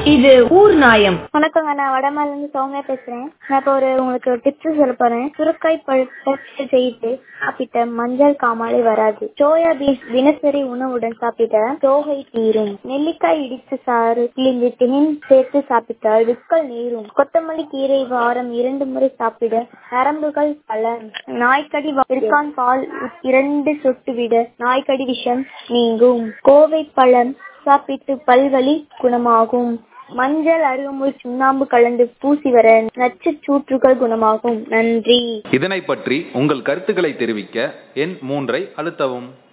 இது ஊர் நாயம் வணக்கங்க நான் வடமால இருந்து சௌமியா பேசுறேன் நான் இப்போ ஒரு உங்களுக்கு டிப்ஸ் சொல்ல போறேன் சுரக்காய் பழுத்த செய்து சாப்பிட்ட மஞ்சள் காமாலை வராது சோயா பீன்ஸ் தினசரி உணவுடன் சாப்பிட்ட தோகை தீரும் நெல்லிக்காய் இடித்து சாறு கிழிந்து தேன் சேர்த்து சாப்பிட்டால் விற்கள் நீரும் கொத்தமல்லி கீரை வாரம் இரண்டு முறை சாப்பிட நரம்புகள் பலன் நாய்க்கடி விற்கான் பால் இரண்டு சொட்டு விட நாய்க்கடி விஷம் நீங்கும் கோவை பழம் சாப்பிட்டு பல்வலி குணமாகும் மஞ்சள் அருகம்புல் சுண்ணாம்பு கலந்து பூசி வர நச்சு சூற்றுகள் குணமாகும் நன்றி இதனை பற்றி உங்கள் கருத்துக்களை தெரிவிக்க எண் மூன்றை அழுத்தவும்